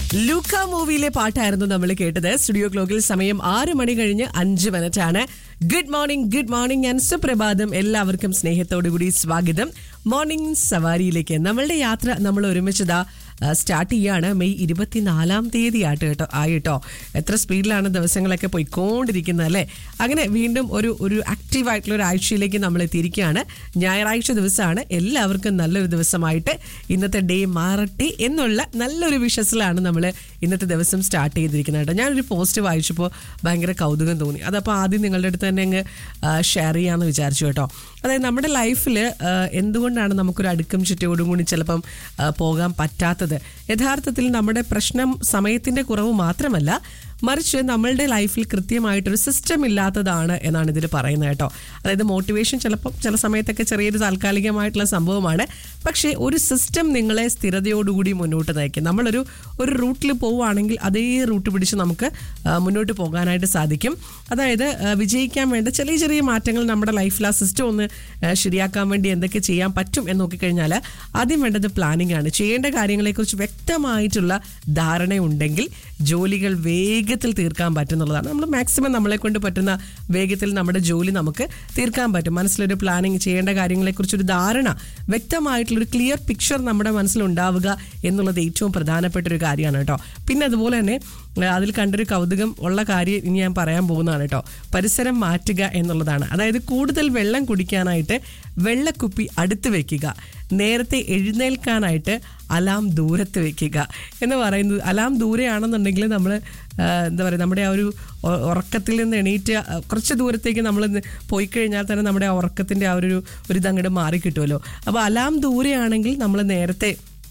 ലൂക്ക മൂവിയിലെ പാട്ടായിരുന്നു നമ്മൾ കേട്ടത് സ്റ്റുഡിയോ ക്ലോക്കിൽ സമയം ആറ് മണി കഴിഞ്ഞ് അഞ്ച് മിനിറ്റ് ആണ് good morning good morning and സുപ്രഭാതം എല്ലാവർക്കും സ്നേഹത്തോടു കൂടി സ്വാഗതം മോർണിംഗ് സവാരിയിലേക്ക് നമ്മളുടെ യാത്ര നമ്മൾ ഒരുമിച്ചതാ സ്റ്റാർട്ട് ചെയ്യാണ് മെയ് ഇരുപത്തിനാലാം തീയതി ആയിട്ട് കേട്ടോ ആയിട്ടോ എത്ര സ്പീഡിലാണ് ദിവസങ്ങളൊക്കെ പോയിക്കൊണ്ടിരിക്കുന്നത് അല്ലേ അങ്ങനെ വീണ്ടും ഒരു ഒരു ആക്റ്റീവ് ആയിട്ടുള്ള ഒരു ആഴ്ചയിലേക്ക് നമ്മൾ എത്തിയിരിക്കുകയാണ് ഞായറാഴ്ച ദിവസമാണ് എല്ലാവർക്കും നല്ലൊരു ദിവസമായിട്ട് ഇന്നത്തെ ഡേ മാറട്ടെ എന്നുള്ള നല്ലൊരു വിഷസിലാണ് നമ്മൾ ഇന്നത്തെ ദിവസം സ്റ്റാർട്ട് ചെയ്തിരിക്കുന്നത് കേട്ടോ ഞാനൊരു പോസ്റ്റ് വായിച്ചപ്പോൾ ഭയങ്കര കൗതുകം തോന്നി അതപ്പോൾ ആദ്യം നിങ്ങളുടെ അടുത്ത് തന്നെ അങ്ങ് ഷെയർ ചെയ്യാമെന്ന് വിചാരിച്ചു കേട്ടോ അതായത് നമ്മുടെ ലൈഫിൽ എന്തുകൊണ്ടാണ് നമുക്കൊരു അടുക്കും ചുറ്റോടും കൂടി ചിലപ്പം ആ, പോകാൻ പറ്റാത്തത് യഥാർത്ഥത്തിൽ നമ്മുടെ പ്രശ്നം സമയത്തിന്റെ കുറവ് മാത്രമല്ല മറിച്ച് നമ്മളുടെ ലൈഫിൽ കൃത്യമായിട്ടൊരു സിസ്റ്റം ഇല്ലാത്തതാണ് എന്നാണ് ഇതിൽ പറയുന്നത് കേട്ടോ അതായത് മോട്ടിവേഷൻ ചിലപ്പം ചില സമയത്തൊക്കെ ചെറിയൊരു താൽക്കാലികമായിട്ടുള്ള സംഭവമാണ് പക്ഷേ ഒരു സിസ്റ്റം നിങ്ങളെ സ്ഥിരതയോടുകൂടി മുന്നോട്ട് നയിക്കും നമ്മളൊരു ഒരു റൂട്ടിൽ പോവുകയാണെങ്കിൽ അതേ റൂട്ട് പിടിച്ച് നമുക്ക് ആ, മുന്നോട്ട് പോകാനായിട്ട് സാധിക്കും അതായത് ആ, വിജയിക്കാൻ വേണ്ട ചെറിയ ചെറിയ മാറ്റങ്ങൾ നമ്മുടെ ലൈഫിൽ ആ സിസ്റ്റം ഒന്ന് ആ, ശരിയാക്കാൻ വേണ്ടി എന്തൊക്കെ ചെയ്യാൻ പറ്റും എന്ന് നോക്കിക്കഴിഞ്ഞാൽ ആദ്യം വേണ്ടത് പ്ലാനിംഗ് ആണ് ചെയ്യേണ്ട കാര്യങ്ങളെക്കുറിച്ച് വ്യക്തമായിട്ടുള്ള ധാരണയുണ്ടെങ്കിൽ ജോലികൾ വേഗത്തിൽ തീർക്കാൻ പറ്റുന്നുള്ളതാണ് നമ്മൾ മാക്സിമം നമ്മളെ കൊണ്ട് പറ്റുന്ന വേഗത്തിൽ നമ്മുടെ ജോലി നമുക്ക് തീർക്കാൻ പറ്റും മനസ്സിലൊരു പ്ലാനിങ് ചെയ്യേണ്ട കാര്യങ്ങളെക്കുറിച്ചൊരു ധാരണ വ്യക്തമായിട്ടുള്ളൊരു ക്ലിയർ പിക്ചർ നമ്മുടെ മനസ്സിൽ ഉണ്ടാവുക എന്നുള്ളത് ഏറ്റവും പ്രധാനപ്പെട്ട ഒരു കാര്യമാണ് കേട്ടോ പിന്നെ അതുപോലെ തന്നെ ആ, അതിൽ കണ്ടൊരു കൗതുകം ഉള്ള കാര്യം ഇനി ഞാൻ പറയാൻ പോകുന്നതാണ് കേട്ടോ പരിസരം മാറ്റുക എന്നുള്ളതാണ് അതായത് കൂടുതൽ വെള്ളം കുടിക്കാനായിട്ട് വെള്ളക്കുപ്പി അടുത്ത് വെക്കുക നേരത്തെ എഴുന്നേൽക്കാനായിട്ട് അലാം ദൂരത്ത് വെക്കുക എന്ന് പറയുന്നത് അലാം ദൂരെയാണെന്നുണ്ടെങ്കിൽ നമ്മൾ എന്താ പറയുക നമ്മുടെ ആ ഒരു ഉ- ഉറക്കത്തിൽ നിന്ന് എണീറ്റ് ആ, കുറച്ച് ദൂരത്തേക്ക് നമ്മൾ പോയി കഴിഞ്ഞാൽ തന്നെ നമ്മുടെ ആ ഉറക്കത്തിൻ്റെ ആ ഒരു ഒരു ഇതങ്ങോട്ട് മാറി കിട്ടുമല്ലോ അപ്പോൾ അലാം ദൂരെയാണെങ്കിൽ നമ്മൾ നേരത്തെ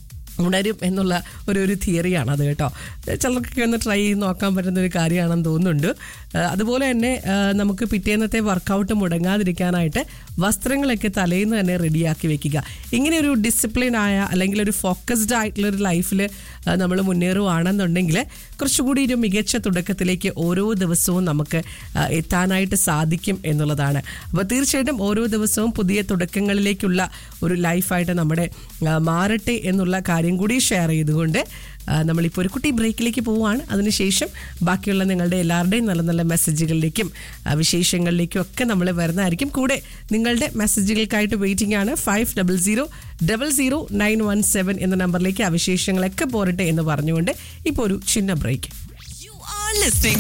ഉണരും എന്നുള്ള ഒരു ഒരു തിയറിയാണ് അത് കേട്ടോ ചിലർക്കൊക്കെ ഒന്ന് ട്രൈ ചെയ്ത് നോക്കാൻ പറ്റുന്ന ഒരു കാര്യമാണെന്ന് തോന്നുന്നുണ്ട് ആ, അതുപോലെ തന്നെ ആ, നമുക്ക് പിറ്റേന്നത്തെ വർക്കൗട്ട് മുടങ്ങാതിരിക്കാനായിട്ട് വസ്ത്രങ്ങളൊക്കെ തലേന്ന് തന്നെ റെഡിയാക്കി വെക്കുക ഇങ്ങനെ ഒരു ഡിസിപ്ലിൻ ആയ അല്ലെങ്കിൽ ഒരു ഫോക്കസ്ഡ് ആയിട്ടുള്ള ഒരു ലൈഫിൽ നമ്മൾ മുന്നേറുവാണെന്നുണ്ടെങ്കിൽ കുറച്ചുകൂടി ഒരു മികച്ച തുടക്കത്തിലേക്ക് ഓരോ ദിവസവും നമുക്ക് ആ, എത്താനായിട്ട് സാധിക്കും എന്നുള്ളതാണ് അപ്പോൾ തീർച്ചയായിട്ടും ഓരോ ദിവസവും പുതിയ തുടക്കങ്ങളിലേക്കുള്ള ഒരു ലൈഫായിട്ട് നമ്മുടെ ആ, മാറട്ടെ എന്നുള്ള കാര്യം കൂടി ഷെയർ ചെയ്തുകൊണ്ട് ആ, നമ്മളിപ്പോൾ ഒരു കുട്ടി ബ്രേക്കിലേക്ക് പോവുകയാണ് അതിനുശേഷം ബാക്കിയുള്ള നിങ്ങളുടെ എല്ലാവരുടെയും നല്ല നല്ല മെസ്സേജുകളിലേക്കും ആ, വിശേഷങ്ങളിലേക്കും ഒക്കെ നമ്മൾ വരുന്നതായിരിക്കും കൂടെ നിങ്ങളുടെ മെസ്സേജുകൾക്കായിട്ട് വെയിറ്റിംഗ് ആണ് five double zero double zero nine one seven എന്ന നമ്പറിലേക്ക് ആ വിശേഷങ്ങളൊക്കെ പോരട്ടെ എന്ന് പറഞ്ഞുകൊണ്ട് ഇപ്പോൾ ഒരു ചിന്ന ബ്രേക്ക് You are listening